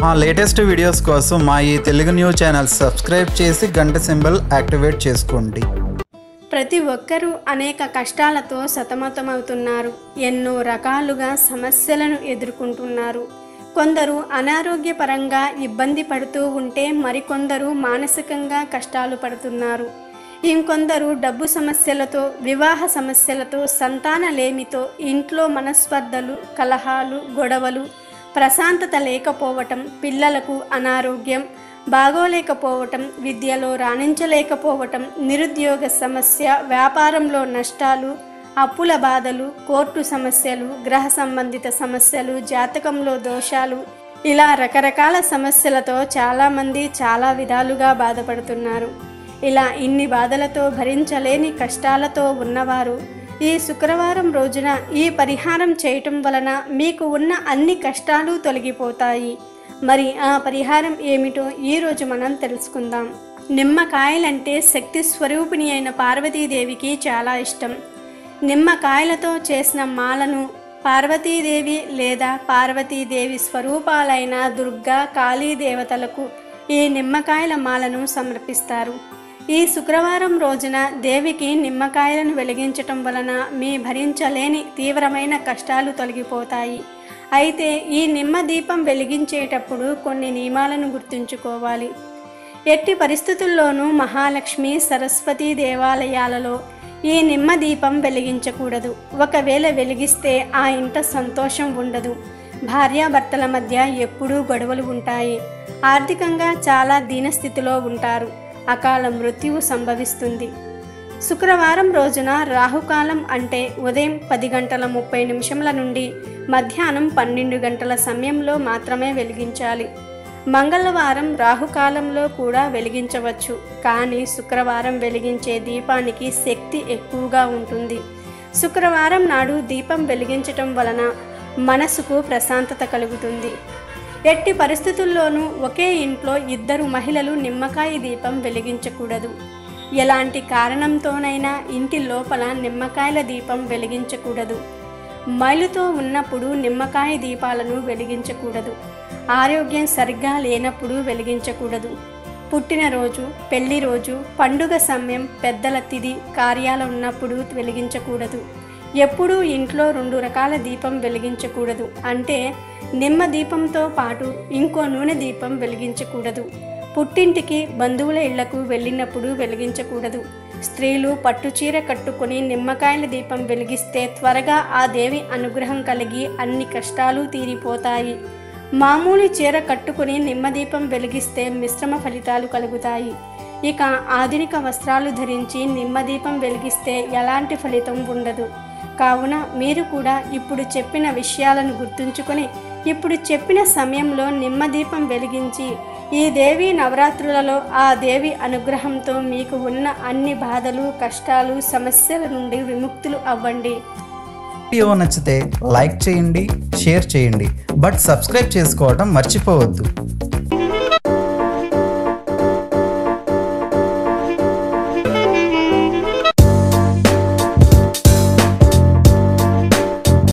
మా latest videos కోసం మా ఈ తెలుగు న్యూస్ ఛానల్ సబ్స్క్రైబ్ చేసి గంట సింబల్ యాక్టివేట్ చేసుకోండి ప్రతి ఒక్కరూ అనేక కష్టాలతో సతమతమవుతున్నారు ఎన్నో రకాలుగా సమస్యలను ఎదుర్కొంటున్నారు కొందరు అనారోగ్యపరంగా ఇబ్బంది పడుతూ ఉంటే మరికొందరు మానసికంగా కష్టాలు పడుతున్నారు ఇంకొందరు డబ్బు సమస్యలతో వివాహ సమస్యలతో సంతానలేమితో ఇంట్లో మనస్పర్ధలు కలహాలు గొడవలు ప్రశాంతత లేకపోవటం పిల్లలకు అనారోగ్యం బాగోలేకపోవటం విద్యలో రాణించలేకపోవటం నిరుద్యోగ సమస్య వ్యాపారంలో నష్టాలు అప్పుల బాధలు కోర్టు సమస్యలు గ్రహ సంబంధిత సమస్యలు జాతకంలో దోషాలు ఇలా రకరకాల సమస్యలతో చాలామంది చాలా విధాలుగా బాధపడుతున్నారు ఇలా ఇన్ని బాధలతో భరించలేని కష్టాలతో ఉన్నవారు ఈ శుక్రవారం రోజున ఈ పరిహారం చేయటం వలన మీకు ఉన్న అన్ని కష్టాలు తొలగిపోతాయి మరి ఆ పరిహారం ఏమిటో ఈరోజు మనం తెలుసుకుందాం నిమ్మకాయలంటే శక్తి స్వరూపిణి అయిన పార్వతీదేవికి చాలా ఇష్టం నిమ్మకాయలతో చేసిన మాలను పార్వతీదేవి లేదా పార్వతీదేవి స్వరూపాలైన దుర్గా కాళీ దేవతలకు ఈ నిమ్మకాయల మాలను సమర్పిస్తారు ఈ శుక్రవారం రోజున దేవికి నిమ్మకాయలను వెలిగించటం వలన మీ భరించలేని తీవ్రమైన కష్టాలు తొలగిపోతాయి అయితే ఈ నిమ్మ దీపం వెలిగించేటప్పుడు కొన్ని నియమాలను గుర్తుంచుకోవాలి ఎట్టి పరిస్థితుల్లోనూ మహాలక్ష్మి సరస్వతి దేవాలయాలలో ఈ నిమ్మ దీపం వెలిగించకూడదు ఒకవేళ వెలిగిస్తే ఆ ఇంట సంతోషం ఉండదు భార్యాభర్తల మధ్య ఎప్పుడూ గొడవలు ఉంటాయి ఆర్థికంగా చాలా దీనస్థితిలో ఉంటారు అకాల మృత్యువు సంభవిస్తుంది శుక్రవారం రోజున రాహుకాలం అంటే ఉదయం పది గంటల ముప్పై నిమిషముల నుండి మధ్యాహ్నం పన్నెండు గంటల సమయంలో మాత్రమే వెలిగించాలి మంగళవారం రాహుకాలంలో కూడా వెలిగించవచ్చు కానీ శుక్రవారం వెలిగించే దీపానికి శక్తి ఎక్కువగా ఉంటుంది శుక్రవారం నాడు దీపం వెలిగించటం వలన మనసుకు ప్రశాంతత కలుగుతుంది ఎట్టి పరిస్థితుల్లోనూ ఒకే ఇంట్లో ఇద్దరు మహిళలు నిమ్మకాయ దీపం వెలిగించకూడదు ఎలాంటి కారణంతోనైనా ఇంటి లోపల నిమ్మకాయల దీపం వెలిగించకూడదు మైలుతో ఉన్నప్పుడు నిమ్మకాయ దీపాలను వెలిగించకూడదు ఆరోగ్యం సరిగ్గా లేనప్పుడు వెలిగించకూడదు పుట్టినరోజు పెళ్లి రోజు పండుగ సమయం పెద్దల తిథి కార్యాలు ఉన్నప్పుడు వెలిగించకూడదు ఎప్పుడూ ఇంట్లో రెండు రకాల దీపం వెలిగించకూడదు అంటే నిమ్మ దీపంతో పాటు ఇంకో నూనె దీపం వెలిగించకూడదు పుట్టింటికి బంధువుల ఇళ్లకు వెళ్ళినప్పుడు వెలిగించకూడదు స్త్రీలు పట్టుచీర కట్టుకొని నిమ్మకాయల దీపం వెలిగిస్తే త్వరగా ఆ దేవి అనుగ్రహం కలిగి అన్ని కష్టాలు తీరిపోతాయి మామూలు చీర కట్టుకుని నిమ్మదీపం వెలిగిస్తే మిశ్రమ ఫలితాలు కలుగుతాయి ఇక ఆధునిక వస్త్రాలు ధరించి నిమ్మదీపం వెలిగిస్తే ఎలాంటి ఫలితం ఉండదు కావున మీరు కూడా ఇప్పుడు చెప్పిన విషయాలను గుర్తుంచుకొని ఇప్పుడు చెప్పిన సమయంలో నిమ్మదీపం వెలిగించి ఈ దేవి నవరాత్రులలో ఆ దేవి అనుగ్రహంతో మీకు ఉన్న అన్ని బాధలు కష్టాలు సమస్యల నుండి విముక్తులు అవ్వండి వీడియో నచ్చితే లైక్ చేయండి షేర్ చేయండి బట్ సబ్స్క్రైబ్ చేసుకోవడం మర్చిపోవద్దు